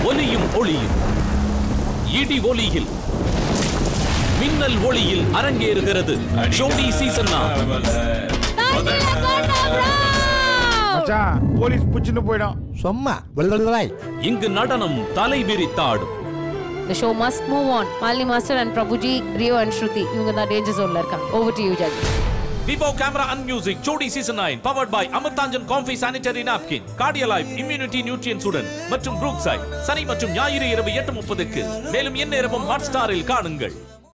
ஒலியும் ஒளியும் இடி ஒலியில் மின்னல் ஒளியில் அரங்கேறுகிறது ஜோடி சீசன் மச்சான் போலீஸ் புடிச்சுன்னு போயிடும் சும்மா விளையாடுகிறாய் இங்கு நடனம் தலை விரித்தாடும் The show must move on. Malini Master and Prabhuji, Rio and Shruti இவங்க தான் டேஞ்சர் ஜோன்ல இருக்காங்க. Over to you judges. Vivo camera and music Jodi season nine powered by Amrutanjan Comfy sanitary napkin Cardialife immunity நியூட்ரியன்ஸுடன் மற்றும் ப்ரூக் சனி மற்றும் ஞாயிறு இரவு எட்டு முப்பதுக்கு மேலும் எந்நேரமும் ஹாட் ஸ்டாரில் காணுங்கள்